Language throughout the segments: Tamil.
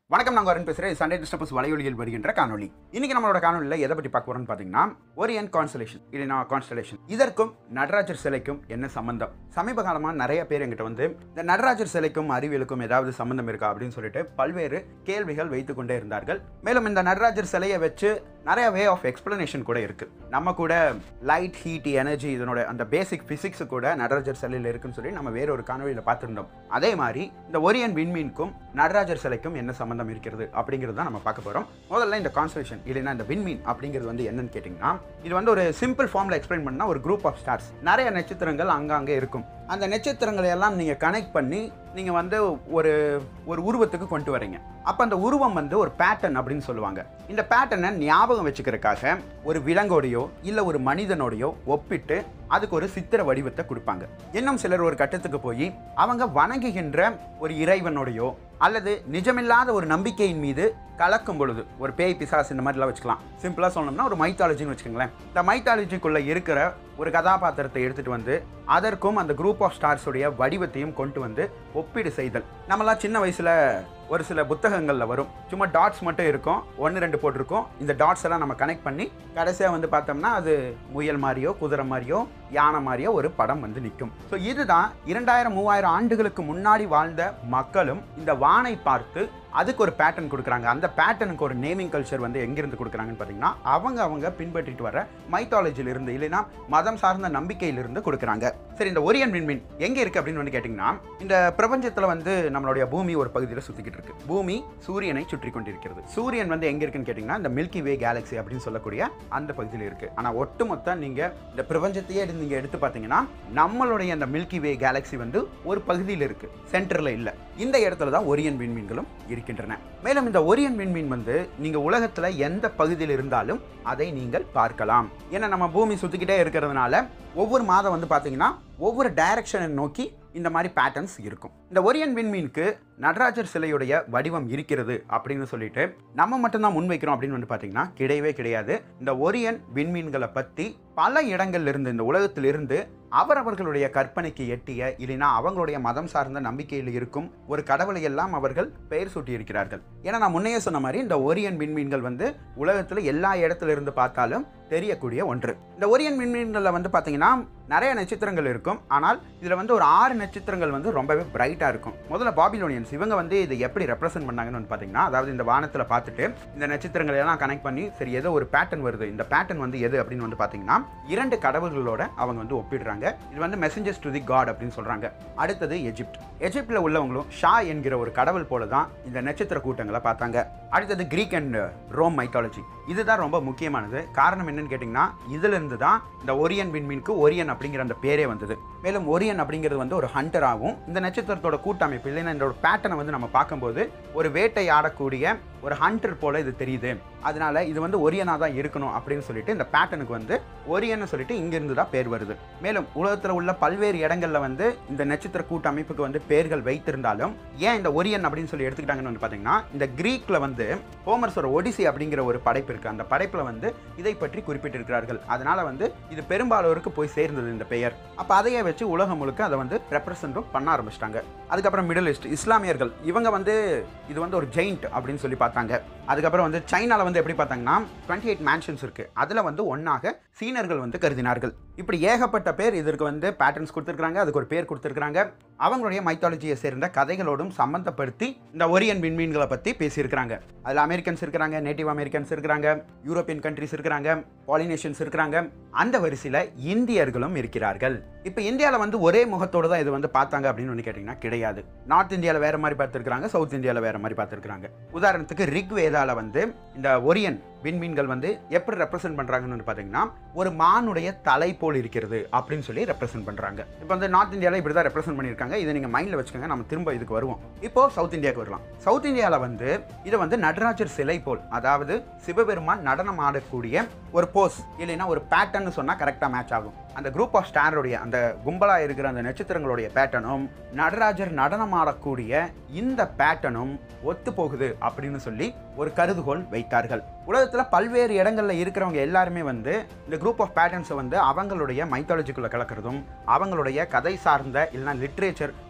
வணக்கம் நாங்கள் வரேன் பேசுகிறேன் சண்டே டிஸ்டர்பஸ் வலையொலியில் வருகின்ற காணொலி இன்னைக்கு நம்மளோட காணொலியில் எதை பற்றி பார்க்க போறோம்னு பார்த்தீங்கன்னா ஓரியன் கான்ஸ்டலேஷன் இல்லைனா கான்ஸ்டலேஷன் இதற்கும் நடராஜர் சிலைக்கும் என்ன சம்பந்தம் சமீப காலமாக நிறைய பேர் எங்கிட்ட வந்து இந்த நடராஜர் சிலைக்கும் அறிவியலுக்கும் ஏதாவது சம்பந்தம் இருக்கா அப்படின்னு சொல்லிட்டு பல்வேறு கேள்விகள் வைத்துக் கொண்டே இருந்தார்கள் மேலும் இந்த நடராஜர் சிலையை வச்சு நிறைய வே ஆஃப் எக்ஸ்பிளனேஷன் கூட இருக்கு நம்ம கூட லைட் ஹீட் எனர்ஜி இதனோட அந்த பேசிக் பிசிக்ஸ் கூட நடராஜர் சிலையில் இருக்குன்னு சொல்லி நம்ம வேற ஒரு காணொலியில் பார்த்துருந்தோம் அதே மாதிரி இந்த ஒரியன் விண்மீனுக்கும் நடராஜர் சிலைக்கும் என்ன சம்பந்தம் இருக்கிறது அப்படிங்கிறது தான் நம்ம பார்க்க போகிறோம் முதல்ல இந்த கான்ஸ்டலேஷன் இல்லைன்னா இந்த விண்மீன் அப்படிங்கிறது வந்து என்னன்னு கேட்டிங்கன்னா இது வந்து ஒரு சிம்பிள் ஃபார்மில் எக்ஸ்பிளைன் பண்ணால் ஒரு குரூப் ஆஃப் ஸ்டார்ஸ் நிறைய நட்சத்திரங்கள் அங்கங்கே இருக்கும் அந்த நட்சத்திரங்களை எல்லாம் நீங்கள் கனெக்ட் பண்ணி நீங்கள் வந்து ஒரு ஒரு உருவத்துக்கு கொண்டு வரீங்க அப்போ அந்த உருவம் வந்து ஒரு பேட்டர்ன் அப்படின்னு சொல்லுவாங்க இந்த பேட்டர்னை ஞாபகம் வச்சுக்கிறதுக்காக ஒரு விலங்கோடையோ இல்லை ஒரு மனிதனோடையோ ஒப்பிட்டு அதுக்கு ஒரு சித்திர வடிவத்தை கொடுப்பாங்க இன்னும் சிலர் ஒரு கட்டத்துக்கு போய் அவங்க வணங்குகின்ற ஒரு இறைவனோடையோ அல்லது நிஜமில்லாத ஒரு நம்பிக்கையின் மீது கலக்கும் பொழுது ஒரு பேய் பிசாஸ் இந்த மாதிரிலாம் வச்சுக்கலாம் சிம்பிளாக சொல்லணும்னா ஒரு மைத்தாலஜின்னு வச்சுக்கோங்களேன் இந்த மைத்தாலஜிக்குள்ளே இருக்கிற ஒரு கதாபாத்திரத்தை எடுத்துகிட்டு வந்து அதற்கும் அந்த குரூப் ஆஃப் ஸ்டார்ஸுடைய வடிவத்தையும் கொண்டு வந்து ஒப்பீடு செய்தல் நம்மளாம் சின்ன வயசில் ஒரு சில புத்தகங்களில் வரும் சும்மா டாட்ஸ் மட்டும் இருக்கும் ஒன்று ரெண்டு போட்டிருக்கோம் இந்த டாட்ஸ் எல்லாம் நம்ம கனெக்ட் பண்ணி கடைசியாக வந்து பார்த்தோம்னா அது முயல் மாதிரியோ குதிரை மாதிரியோ யானை மாதிரியோ ஒரு படம் வந்து நிற்கும் ஸோ இதுதான் இரண்டாயிரம் மூவாயிரம் ஆண்டுகளுக்கு முன்னாடி வாழ்ந்த மக்களும் இந்த வானை பார்த்து அதுக்கு ஒரு பேட்டர்ன் கொடுக்குறாங்க அந்த பேட்டர்னுக்கு ஒரு நேமிங் கல்ச்சர் வந்து எங்கிருந்து கொடுக்குறாங்கன்னு பார்த்தீங்கன்னா அவங்க அவங்க பின்பற்றிட்டு வர மைத்தாலஜில இருந்து இல்லைன்னா மதம் சார்ந்த நம்பிக்கையிலிருந்து கொடுக்குறாங்க சரி இந்த ஒரியன் விண்மீன் எங்கே இருக்குது அப்படின்னு வந்து கேட்டிங்கன்னா இந்த பிரபஞ்சத்தில் வந்து நம்மளுடைய பூமி ஒரு பகுதியில் சுற்றிக்கிட்டு இருக்கு பூமி சூரியனை சுற்றி கொண்டிருக்கிறது சூரியன் வந்து எங்கே இருக்குன்னு கேட்டிங்கன்னா இந்த மில்கி வே கேலக்ஸி அப்படின்னு சொல்லக்கூடிய அந்த பகுதியில் இருக்குது ஆனால் ஒட்டுமொத்த நீங்கள் இந்த பிரபஞ்சத்தையே நீங்கள் எடுத்து பார்த்தீங்கன்னா நம்மளுடைய அந்த மில்கி வே கேலக்ஸி வந்து ஒரு பகுதியில் இருக்குது சென்டரில் இல்லை இந்த இடத்துல தான் ஒரியன் விண்மீன்களும் இருக்கின்றன மேலும் இந்த ஒரியன் விண்மீன் வந்து நீங்கள் உலகத்தில் எந்த பகுதியில் இருந்தாலும் அதை நீங்கள் பார்க்கலாம் ஏன்னா நம்ம பூமி சுற்றிக்கிட்டே இருக்கிறதுனால ஒவ்வொரு மாதம் வந்து பார்த்தீங்கன்னா ஒவ்வொரு டைரக்ஷனை நோக்கி இந்த மாதிரி பேட்டர்ன்ஸ் இருக்கும் இந்த ஒரியன் விண்மீனுக்கு நடராஜர் சிலையுடைய வடிவம் இருக்கிறது அப்படின்னு சொல்லிட்டு நம்ம மட்டும்தான் முன்வைக்கிறோம் அப்படின்னு வந்து பார்த்தீங்கன்னா கிடையவே கிடையாது இந்த ஒரியன் விண்மீன்களை பற்றி பல இடங்கள்ல இருந்து இந்த உலகத்திலிருந்து அவரவர்களுடைய கற்பனைக்கு எட்டிய இல்லைனா அவங்களுடைய மதம் சார்ந்த நம்பிக்கையில் இருக்கும் ஒரு கடவுளை எல்லாம் அவர்கள் பெயர் சூட்டி இருக்கிறார்கள் ஏன்னா நான் முன்னையே சொன்ன மாதிரி இந்த ஒரியன் விண்மீன்கள் வந்து உலகத்தில் எல்லா இடத்துல இருந்து பார்த்தாலும் தெரியக்கூடிய ஒன்று இந்த ஒரியன் விண்மீன்களில் வந்து பார்த்தீங்கன்னா நிறைய நட்சத்திரங்கள் இருக்கும் ஆனால் இதில் வந்து ஒரு ஆறு நட்சத்திரங்கள் வந்து ரொம்பவே பிரைட்டாக இருக்கும் முதல்ல பாபிலோனியன்ஸ் இவங்க வந்து இதை எப்படி ரெப்ரசென்ட் பண்ணாங்கன்னு வந்து பார்த்தீங்கன்னா அதாவது இந்த வானத்தில் பார்த்துட்டு இந்த நட்சத்திரங்களை எல்லாம் கனெக்ட் பண்ணி சரி ஏதோ ஒரு பேட்டர்ன் வருது இந்த பேட்டர்ன் வந்து எது அப்படின்னு வந்து பார்த்தீங்கன்னா இரண்டு கடவுள்களோட அவங்க வந்து ஒப்பிடுறாங்க இது வந்து மெசஞ்சர்ஸ் டு தி காட் அப்படின்னு சொல்கிறாங்க அடுத்தது எஜிப்ட் எஜிப்டில் உள்ளவங்களும் ஷா என்கிற ஒரு கடவுள் போல தான் இந்த நட்சத்திர கூட்டங்களை பார்த்தாங்க அடுத்தது கிரீக் அண்ட் ரோம் மைத்தாலஜி இதுதான் ரொம்ப முக்கியமானது காரணம் என்னன்னு கேட்டிங்கன்னா இதிலிருந்து தான் இந்த ஒரியன் விண்மீனுக்கு ஒரியன் அப்படிங்கிற அந்த பேரே வந்தது மேலும் ஒரியன் அப்படிங்கிறது வந்து ஒரு ஹண்டராகவும் இந்த நட்சத்திரத்தோட கூட்டமைப்பு இல்லைன்னா இந்த பேட்டர்னை வந்து நம்ம பார்க்கும்போது ஒரு வேட்டை ஆடக்கூடிய ஒரு ஹண்டர் போல இது தெரியுது அதனால இது வந்து ஒரியனாக தான் இருக்கணும் அப்படின்னு சொல்லிட்டு இந்த பேட்டர்னுக்கு வந்து ஒரியன்னு சொல்லிட்டு இங்கிருந்து தான் பேர் வருது மேலும் உலகத்தில் உள்ள பல்வேறு இடங்கள்ல வந்து இந்த நட்சத்திர கூட்டமைப்புக்கு வந்து பேர்கள் வைத்திருந்தாலும் ஏன் இந்த ஒரியன் அப்படின்னு சொல்லி எடுத்துக்கிட்டாங்கன்னு வந்து பார்த்தீங்கன்னா இந்த கிரீக்கில் வந்து ஹோமர்ஸோட ஒடிசி அப்படிங்கிற ஒரு படைப்பு இருக்குது அந்த படைப்பில் வந்து இதை பற்றி குறிப்பிட்டிருக்கிறார்கள் அதனால வந்து இது பெரும்பாலோருக்கு போய் சேர்ந்தது இந்த பெயர் அப்போ அதையே வச்சு உலகம் முழுக்க அதை வந்து ரெப்ரசென்ட்டும் பண்ண ஆரம்பிச்சிட்டாங்க அதுக்கப்புறம் மிடில் ஈஸ்ட் இஸ்லாமியர்கள் இவங்க வந்து இது வந்து ஒரு ஜெயிண்ட் அப்படின்னு சொல்லி பார்த்தாங்க அதுக்கப்புறம் வந்து சைனாவில் வந்து எப்படி பார்த்தாங்கன்னா டுவெண்ட்டி எயிட் மேன்ஷன்ஸ் இருக்குது அதில் வந்து ஒன்றாக சீனர்கள் வந்து கருதினார்கள் இப்படி ஏகப்பட்ட பேர் இதற்கு வந்து பேட்டர்ன்ஸ் கொடுத்துருக்காங்க அதுக்கு ஒரு பேர் கொடுத்துருக்காங்க அவங்களுடைய மைத்தாலஜியை சேர்ந்த கதைகளோடும் சம்பந்தப்படுத்தி இந்த ஒரியன் விண்மீன்களை பற்றி பேசியிருக்கிறாங்க அதில் அமெரிக்கன்ஸ் இருக்கிறாங்க நேட்டிவ் அமெரிக்கன்ஸ் இருக்கிறாங்க யூரோப்பியன் கண்ட்ரிஸ் இருக்கிறாங்க பாலினேஷன்ஸ் இருக்கிறாங்க அந்த வரிசையில் இந்தியர்களும் இருக்கிறார்கள் இப்போ இந்தியாவில் வந்து ஒரே முகத்தோடு தான் இது வந்து பார்த்தாங்க அப்படின்னு ஒன்று கேட்டிங்கன்னா கிடையாது நார்த் இந்தியாவில் வேறு மாதிரி பார்த்துருக்காங்க சவுத் இந்தியாவில் வேறு மாதிரி பார்த்துருக்காங்க உதாரணத்துக்கு ரிக்வேதால வந்து இந்த ஒரியன் விண்மீன்கள் வந்து எப்படி ரெப்ரசென்ட் பண்ணுறாங்கன்னு பார்த்தீங்கன்னா ஒரு மானுடைய தலை போல் இருக்கிறது அப்படின்னு சொல்லி ரெப்ரசென்ட் பண்ணுறாங்க இப்போ வந்து நார்த் இந்தியாவில் இப்படி தான் ரெப்ரசென்ட் பண்ணியிருக்காங்க இதை நீங்கள் மைண்டில் வச்சுக்கோங்க நம்ம திரும்ப இதுக்கு வருவோம் இப்போ சவுத் இந்தியாவுக்கு வரலாம் சவுத் இந்தியாவில் வந்து இதை வந்து நடராஜர் சிலை போல் அதாவது சிவபெருமான் நடனம் ஆடக்கூடிய ஒரு போஸ் இல்லைன்னா ஒரு பேட்டர்ன் சொன்னால் கரெக்டாக மேட்ச் ஆகும் அந்த குரூப் ஆஃப் ஸ்டாரோடைய அந்த கும்பலாக இருக்கிற அந்த நட்சத்திரங்களுடைய பேட்டர்னும் நடராஜர் நடனம் ஆடக்கூடிய இந்த பேட்டர்னும் ஒத்து போகுது அப்படின்னு சொல்லி ஒரு கருதுகோள் வைத்தார்கள் உலகத்தில் பல்வேறு இடங்களில் இருக்கிறவங்க எல்லாருமே வந்து இந்த குரூப் ஆஃப் பேட்டர்ன்ஸை வந்து அவங்களுடைய மைத்தாலஜிக்குள்ளே கலக்கிறதும் அவங்களுடைய கதை சார்ந்த இல்லைனா லிட்ரேச்சர்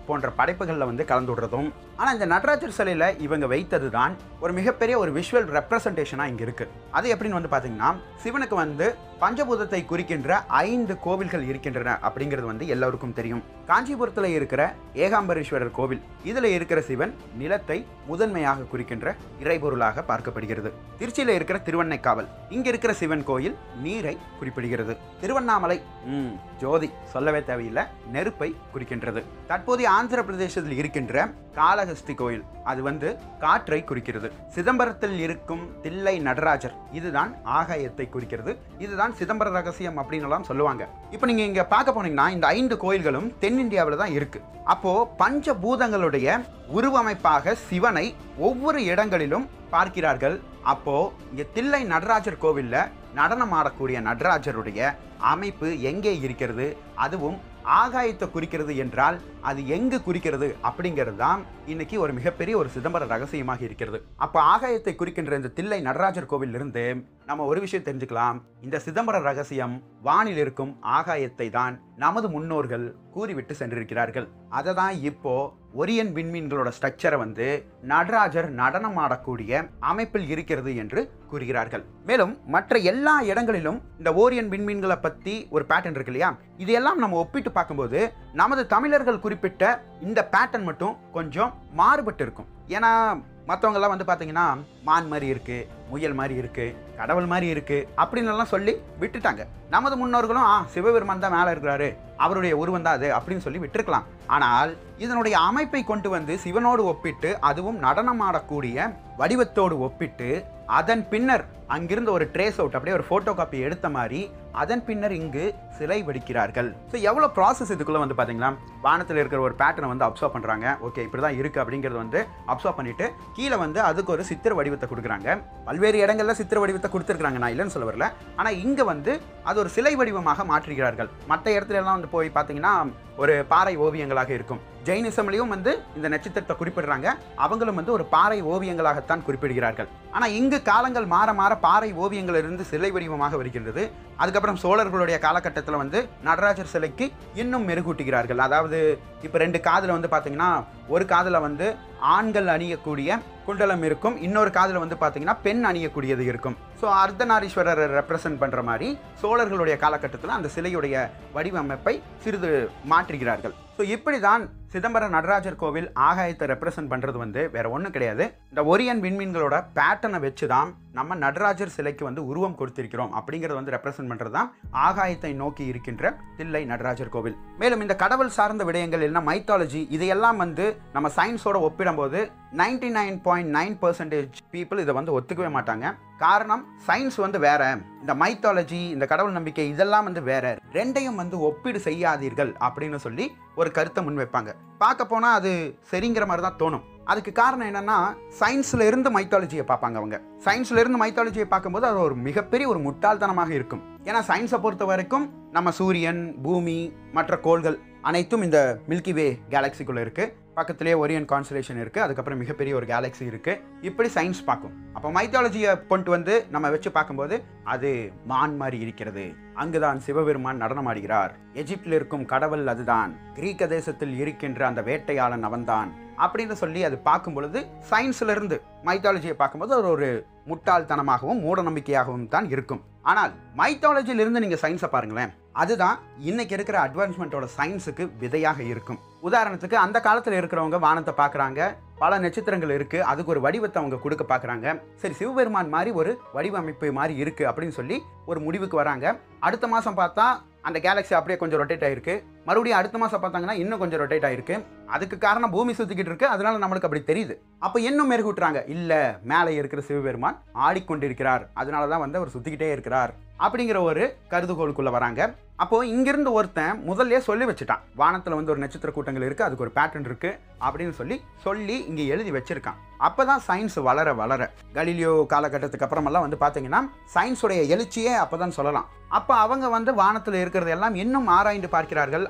போன்ற படைப்புகளில் வந்து கலந்து விடுறதும் ஆனால் இந்த நடராஜர் சிலையில் இவங்க வைத்தது தான் ஒரு மிகப்பெரிய ஒரு விஷுவல் ரெப்ரசன்டேஷனாக இங்கே இருக்குது அது எப்படின்னு வந்து பார்த்தீங்கன்னா சிவனுக்கு வந்து பஞ்சபூதத்தை குறிக்கின்ற ஐந்து கோவில்கள் இருக்கின்றன அப்படிங்கிறது வந்து எல்லோருக்கும் தெரியும் காஞ்சிபுரத்தில் இருக்கிற ஏகாம்பரேஸ்வரர் கோவில் இதில் இருக்கிற சிவன் நிலத்தை முதன்மையாக குறிக்கின்ற இறைபொருளாக பார்க்கப்படுகிறது திருச்சியில் இருக்கிற திருவண்ணைக்காவல் இங்க இருக்கிற சிவன் கோயில் நீரை குறிப்பிடுகிறது திருவண்ணாமலை ம், ஜோதி சொல்லவே தேவையில்லை நெருப்பை குறிக்கின்றது தற்போதைய ஆந்திர பிரதேசத்தில் இருக்கின்ற காளஹஸ்தி கோயில் அது வந்து காற்றை குறிக்கிறது சிதம்பரத்தில் இருக்கும் தில்லை நடராஜர் இதுதான் ஆகாயத்தை குறிக்கிறது இதுதான் சிதம்பர ரகசியம் அப்படின்னு எல்லாம் சொல்லுவாங்க இப்போ நீங்க இங்க பார்க்க போனீங்கன்னா இந்த ஐந்து கோயில்களும் தென்னிந்தியாவில் தான் இருக்கு அப்போ பஞ்சபூதங்களுடைய உருவமைப்பாக சிவனை ஒவ்வொரு இடங்களிலும் பார்க்கிறார்கள் அப்போ இங்க தில்லை நடராஜர் கோவில்ல நடனம் ஆடக்கூடிய நடராஜருடைய அமைப்பு எங்கே இருக்கிறது அதுவும் ஆகாயத்தை குறிக்கிறது என்றால் அது எங்கு குறிக்கிறது அப்படிங்கிறது தான் இன்னைக்கு ஒரு மிகப்பெரிய ஒரு சிதம்பர ரகசியமாக இருக்கிறது அப்போ ஆகாயத்தை குறிக்கின்ற இந்த தில்லை நடராஜர் கோவிலிருந்து நம்ம ஒரு விஷயம் தெரிஞ்சுக்கலாம் இந்த சிதம்பர ரகசியம் வானில் இருக்கும் ஆகாயத்தை தான் நமது முன்னோர்கள் கூறிவிட்டு சென்றிருக்கிறார்கள் அதை தான் இப்போ ஒரியன் விண்மீன்களோட ஸ்ட்ரக்சரை வந்து நடராஜர் நடனம் ஆடக்கூடிய அமைப்பில் இருக்கிறது என்று கூறுகிறார்கள் மேலும் மற்ற எல்லா இடங்களிலும் இந்த ஓரியன் விண்மீன்களை பற்றி ஒரு பேட்டர்ன் இருக்கு இல்லையா இதையெல்லாம் நம்ம ஒப்பிட்டு பார்க்கும்போது நமது தமிழர்கள் குறிப்பிட்ட இந்த பேட்டர்ன் மட்டும் கொஞ்சம் மாறுபட்டு இருக்கும் ஏன்னா மற்றவங்கெல்லாம் வந்து பார்த்தீங்கன்னா மான் மாதிரி இருக்கு முயல் மாதிரி இருக்கு கடவுள் மாதிரி இருக்கு அப்படின்னு எல்லாம் சொல்லி விட்டுட்டாங்க நமது முன்னோர்களும் ஆ சிவபெருமான் தான் மேலே இருக்கிறாரு அவருடைய உருவம் தான் அது அப்படின்னு சொல்லி விட்டுருக்கலாம் ஆனால் இதனுடைய அமைப்பை கொண்டு வந்து சிவனோடு ஒப்பிட்டு அதுவும் நடனம் ஆடக்கூடிய வடிவத்தோடு ஒப்பிட்டு அதன் பின்னர் அங்கிருந்து ஒரு ட்ரேஸ் அவுட் அப்படியே ஒரு ஃபோட்டோ காப்பி எடுத்த மாதிரி அதன் பின்னர் இங்கு சிலை வடிக்கிறார்கள் ஸோ எவ்வளோ ப்ராசஸ் இதுக்குள்ளே வந்து பார்த்தீங்களா வானத்தில் இருக்கிற ஒரு பேட்டர்னை வந்து அப்சர்வ் பண்ணுறாங்க ஓகே இப்படி தான் இருக்குது அப்படிங்கிறது வந்து அப்சர்வ் பண்ணிட்டு கீழே வந்து அதுக்கு ஒரு சித்திர வடிவத்தை கொடுக்குறாங்க பல்வேறு இடங்கள்ல சித்திர வடிவத்தை கொடுத்துருக்காங்க நான் இல்லைன்னு சொல்ல வரல ஆனால் இங்கே வந்து அது ஒரு சிலை வடிவமாக மாற்றுகிறார்கள் மற்ற இடத்துல எல்லாம் வந்து போய் பார்த்தீங்கன்னா ஒரு பாறை ஓவியங்களாக இருக்கும் ஜெயினிசம்லையும் வந்து இந்த நட்சத்திரத்தை குறிப்பிடுறாங்க அவங்களும் வந்து ஒரு பாறை ஓவியங்களாகத்தான் குறிப்பிடுகிறார்கள் ஆனால் இங்கு காலங்கள் மாற மாற பாறை ஓவியங்கள் இருந்து சிலை வடிவமாக வருகின்றது அதுக்கப்புறம் சோழர்களுடைய காலகட்டத்தில் வந்து நடராஜர் சிலைக்கு இன்னும் மெருகூட்டுகிறார்கள் அதாவது இப்போ ரெண்டு காதில் வந்து பார்த்தீங்கன்னா ஒரு காதில் வந்து ஆண்கள் அணியக்கூடிய குண்டலம் இருக்கும் இன்னொரு காதில் வந்து பார்த்தீங்கன்னா பெண் அணியக்கூடியது இருக்கும் ஸோ அர்த்தநாரீஸ்வரரை ரெப்ரசன்ட் பண்ணுற மாதிரி சோழர்களுடைய காலகட்டத்தில் அந்த சிலையுடைய வடிவமைப்பை சிறிது மாற்றுகிறார்கள் ஸோ இப்படி தான் சிதம்பரம் நடராஜர் கோவில் ஆகாயத்தை ரெப்ரசன்ட் பண்ணுறது வந்து வேற ஒன்றும் கிடையாது இந்த ஒரியன் விண்மீன்களோட பேட்டர்னை வச்சு தான் நம்ம நடராஜர் சிலைக்கு வந்து உருவம் கொடுத்திருக்கிறோம் அப்படிங்கிறது வந்து ரெப்ரசன்ட் பண்ணுறது தான் ஆகாயத்தை நோக்கி இருக்கின்ற தில்லை நடராஜர் கோவில் மேலும் இந்த கடவுள் சார்ந்த விடயங்கள் இல்லைன்னா மைத்தாலஜி இதையெல்லாம் வந்து நம்ம சயின்ஸோட ஒப்பிடும்போது ninety nine point nine percentage people இதை வந்து ஒத்துக்கவே மாட்டாங்க காரணம் சயின்ஸ் வந்து வேற இந்த மைத்தாலஜி இந்த கடவுள் நம்பிக்கை இதெல்லாம் வந்து வேற ரெண்டையும் வந்து ஒப்பீடு செய்யாதீர்கள் அப்படின்னு சொல்லி ஒரு கருத்தை முன்வைப்பாங்க பார்க்க போனால் அது சரிங்கிற மாதிரி தான் தோணும் அதுக்கு காரணம் என்னன்னா சயின்ஸ்ல இருந்து மைத்தாலஜியை பார்ப்பாங்க அவங்க சயின்ஸ்ல இருந்து மைத்தாலஜியை பார்க்கும்போது அது ஒரு மிகப்பெரிய ஒரு முட்டாள்தனமாக இருக்கும் ஏன்னா சயின்ஸை பொறுத்த வரைக்கும் நம்ம சூரியன் பூமி மற்ற கோள்கள் அனைத்தும் இந்த மில்கி வே கேலக்சிக்குள்ள இருக்கு பக்கத்திலேயே ஒரியன் கான்ஸ்டலேஷன் இருக்கு அதுக்கப்புறம் மிகப்பெரிய ஒரு கேலக்ஸி இருக்கு இப்படி சயின்ஸ் பார்க்கும் அப்போ மைத்தாலஜியை கொண்டு வந்து நம்ம வச்சு பார்க்கும்போது அது மான் மாதிரி இருக்கிறது அங்குதான் சிவபெருமான் நடனமாடுகிறார் எஜிப்தில் இருக்கும் கடவுள் அதுதான் கிரீக்க தேசத்தில் இருக்கின்ற அந்த வேட்டையாளன் அவன்தான் அப்படின்னு சொல்லி அது பார்க்கும் பொழுது சயின்ஸ்ல இருந்து மைத்தாலஜியை பார்க்கும்போது அது ஒரு முட்டாள்தனமாகவும் மூட நம்பிக்கையாகவும் தான் இருக்கும் ஆனால் மைத்தாலஜியில இருந்து நீங்க சயின்ஸை பாருங்களேன் அதுதான் இன்னைக்கு இருக்கிற அட்வான்ஸ்மெண்ட்டோட சயின்ஸுக்கு விதையாக இருக்கும் உதாரணத்துக்கு அந்த காலத்தில் இருக்கிறவங்க வானத்தை பார்க்குறாங்க பல நட்சத்திரங்கள் இருக்கு அதுக்கு ஒரு வடிவத்தை அவங்க கொடுக்க பார்க்குறாங்க சரி சிவபெருமான் மாதிரி ஒரு வடிவமைப்பு மாதிரி இருக்கு அப்படின்னு சொல்லி ஒரு முடிவுக்கு வராங்க அடுத்த மாதம் பார்த்தா அந்த கேலக்ஸி அப்படியே கொஞ்சம் ரொட்டேட் ஆயிருக்கு மறுபடியும் அடுத்த மாதம் பார்த்தாங்கன்னா இன்னும் கொஞ்சம் ரொட்டேட் ஆயிருக்கு அதுக்கு காரணம் பூமி சுத்திக்கிட்டு இருக்கு அதனால நம்மளுக்கு அப்படி தெரியுது அப்போ இன்னும் மெருகூட்டுறாங்க இல்ல மேலே இருக்கிற சிவபெருமான் ஆடிக்கொண்டிருக்கிறார் அதனால தான் வந்து அவர் சுத்திக்கிட்டே இருக்கிறார் அப்படிங்கிற ஒரு கருதுகோளுக்குள்ள வராங்க அப்போ இங்கிருந்து ஒருத்தன் முதல்ல சொல்லி வச்சுட்டான் வானத்துல வந்து ஒரு நட்சத்திர கூட்டங்கள் இருக்கு அதுக்கு ஒரு பேட்டர்ன் இருக்கு அப்படின்னு சொல்லி சொல்லி இங்க எழுதி வச்சிருக்கான் அப்பதான் சயின்ஸ் வளர வளர கலீலியோ காலகட்டத்துக்கு அப்புறமெல்லாம் வந்து பாத்தீங்கன்னா சயின்ஸுடைய எழுச்சியே அப்பதான் சொல்லலாம் அப்போ அவங்க வந்து வானத்தில் இருக்கிறது எல்லாம் இன்னும் ஆராய்ந்து பார்க்கிறார்கள்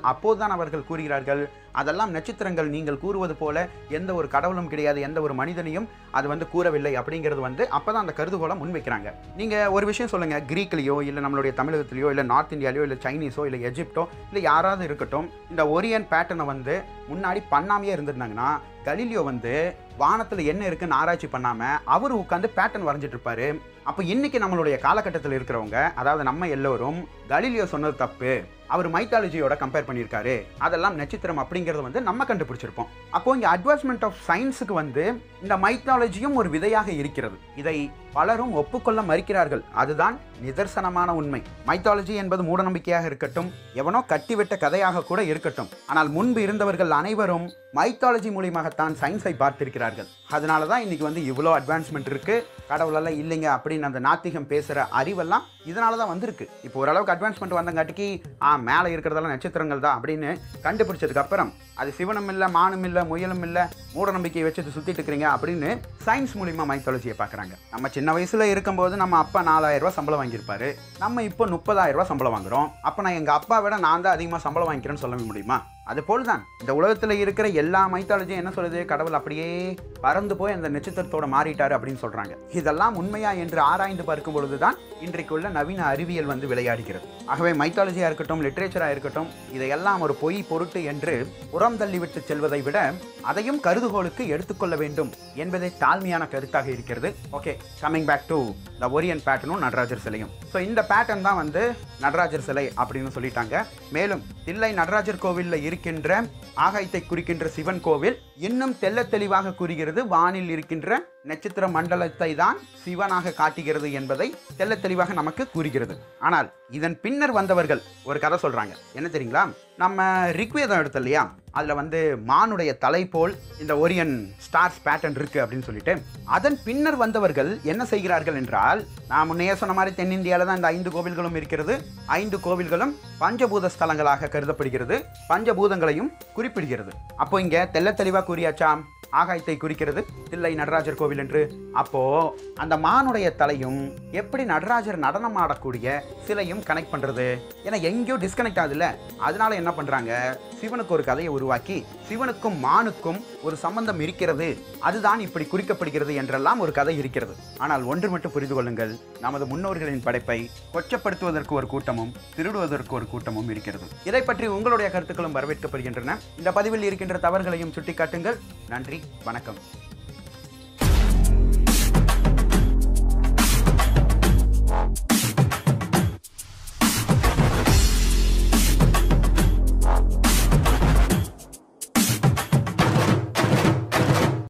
அப்போதுதான் அவர்கள் கூறுகிறார்கள் அதெல்லாம் நட்சத்திரங்கள் நீங்கள் கூறுவது போல எந்த ஒரு கடவுளும் கிடையாது எந்த ஒரு மனிதனையும் அது வந்து கூறவில்லை அப்படிங்கிறது வந்து அப்பதான் அந்த கருதுகோளை முன்வைக்கிறாங்க நீங்க ஒரு விஷயம் சொல்லுங்க கிரீக்லயோ இல்ல நம்மளுடைய தமிழகத்திலயோ இல்ல நார்த் இந்தியாலயோ இல்ல சைனீஸோ இல்ல எஜிப்டோ இல்ல யாராவது இருக்கட்டும் இந்த ஒரியன் பேட்டர்னை வந்து முன்னாடி பண்ணாமையே இருந்திருந்தாங்கன்னா கலீலியோ வந்து வானத்துல என்ன இருக்குன்னு ஆராய்ச்சி பண்ணாம அவர் உட்காந்து பேட்டர்ன் வரைஞ்சிட்டு இருப்பாரு அப்போ இன்னைக்கு நம்மளுடைய காலகட்டத்தில் இருக்கிறவங்க அதாவது நம்ம எல்லோரும் கலீலியோ சொன்னது தப்பு அவர் மைத்தாலஜியோட கம்பேர் பண்ணியிருக்காரு அதெல்லாம் நட்சத்திரம் அப்படிங்கிறத வந்து நம்ம கண்டுபிடிச்சிருப்போம் அப்போ இங்கே அட்வான்ஸ்மெண்ட் ஆஃப் சயின்ஸுக்கு வந்து இந்த மைத்தாலஜியும் ஒரு விதையாக இருக்கிறது இதை பலரும் ஒப்புக்கொள்ள மறுக்கிறார்கள் அதுதான் நிதர்சனமான உண்மை மைத்தாலஜி என்பது மூடநம்பிக்கையாக இருக்கட்டும் எவனோ கட்டிவிட்ட கதையாக கூட இருக்கட்டும் ஆனால் முன்பு இருந்தவர்கள் அனைவரும் மைத்தாலஜி மூலியமாகத்தான் சயின்ஸை பார்த்திருக்கிறார்கள் அதனால தான் இன்னைக்கு வந்து இவ்வளோ அட்வான்ஸ்மெண்ட் இருக்கு கடவுளெல்லாம் இல்லைங்க அப்படின்னு அந்த நாத்திகம் பேசுகிற அறிவெல்லாம் இதனால தான் வந்திருக்கு இப்போ ஓரளவுக்கு அட்வான்ஸ்மெண்ட் வந்தங்காட்டிக்கு ஆ மேலே இருக்கிறதெல்லாம் நட்சத்திரங்கள் தான் அப்படின்னு கண்டுபிடிச்சதுக்கு அப்புறம் அது சிவனும் இல்லை மானும் இல்லை முயலும் இல்லை மூட நம்பிக்கையை வச்சுட்டு சுற்றிட்டு இருக்கிறீங்க அப்படின்னு சயின்ஸ் மூலிமா மைத்தாலஜியை பார்க்குறாங்க நம்ம சின்ன வயசில் இருக்கும்போது நம்ம அப்பா நாலாயிரம் ரூபாய் சம்பளம் வாங்கியிருப்பாரு நம்ம இப்போ முப்பதாயிரம் ரூபாய் சம்பளம் வாங்குறோம் அப்போ நான் எங்கள் அப்பா விட நான் தான் அதிகமாக சம்பளம் வாங்கிக்கிறேன்னு சொல்ல முடியுமா அது போல்தான் இந்த உலகத்தில் இருக்கிற எல்லா மைத்தாலஜியும் என்ன சொல்லுது கடவுள் அப்படியே பறந்து போய் அந்த நட்சத்திரத்தோட மாறிட்டாரு அப்படின்னு சொல்றாங்க இதெல்லாம் உண்மையா என்று ஆராய்ந்து பார்க்கும் பொழுதுதான் இன்றைக்குள்ள நவீன அறிவியல் வந்து விளையாடுகிறது ஆகவே மைத்தாலஜியா இருக்கட்டும் லிட்ரேச்சரா இருக்கட்டும் இதையெல்லாம் ஒரு பொய் பொருட்டு என்று புறம் தள்ளிவிட்டு செல்வதை விட அதையும் கருதுகோளுக்கு எடுத்துக்கொள்ள வேண்டும் என்பதே தாழ்மையான கருத்தாக இருக்கிறது okay coming back to the Orion பேட்டர்னும் நடராஜர் சிலையும் ஸோ இந்த பேட்டர்ன் தான் வந்து நடராஜர் சிலை அப்படின்னு சொல்லிட்டாங்க மேலும் தில்லை நடராஜர் கோவிலில் இருக்கின்ற ஆகாயத்தை குறிக்கின்ற சிவன் கோவில் இன்னும் தெள்ள தெளிவாக கூறுகிறது வானில் இருக்கின்ற நட்சத்திர மண்டலத்தை தான் சிவனாக காட்டுகிறது என்பதை தெள்ள தெளிவாக நமக்கு கூறுகிறது ஆனால் இதன் பின்னர் வந்தவர்கள் ஒரு கதை சொல்றாங்க என்ன தெரியுங்களா நம்ம ரிக்வேதம் எடுத்தோம் இல்லையா அதுல வந்து மானுடைய தலை போல் இந்த ஒரியன் ஸ்டார்ஸ் பேட்டர்ன் இருக்கு அப்படின்னு சொல்லிட்டு அதன் பின்னர் வந்தவர்கள் என்ன செய்கிறார்கள் என்றால் நான் முன்னையே சொன்ன மாதிரி தென்னிந்தியாவில் தான் இந்த ஐந்து கோவில்களும் இருக்கிறது ஐந்து கோவில்களும் பஞ்சபூத ஸ்தலங்களாக கருதப்படுகிறது பஞ்சபூதங்களையும் குறிப்பிடுகிறது அப்போ இங்க தெள்ள தெளிவாக கூறியாச்சாம் ஆகாயத்தை குறிக்கிறது தில்லை நடராஜர் கோவில் என்று அப்போ அந்த மானுடைய தலையும் எப்படி நடராஜர் நடனம் ஆடக்கூடிய சிலையும் கனெக்ட் பண்றது ஏன்னா எங்கேயோ டிஸ்கனெக்ட் ஆகுதுல்ல அதனால என்ன பண்றாங்க சிவனுக்கு ஒரு கதையை உருவாக்கி சிவனுக்கும் மானுக்கும் ஒரு சம்பந்தம் இருக்கிறது அதுதான் இப்படி குறிக்கப்படுகிறது என்றெல்லாம் ஒரு கதை இருக்கிறது ஆனால் ஒன்று மட்டும் புரிந்து கொள்ளுங்கள் நமது முன்னோர்களின் படைப்பை கொச்சப்படுத்துவதற்கு ஒரு கூட்டமும் திருடுவதற்கு ஒரு கூட்டமும் இருக்கிறது இதை பற்றி உங்களுடைய கருத்துக்களும் வரவேற்கப்படுகின்றன இந்த பதிவில் இருக்கின்ற தவறுகளையும் சுட்டிக்காட்டுங்கள் நன்றி வணக்கம்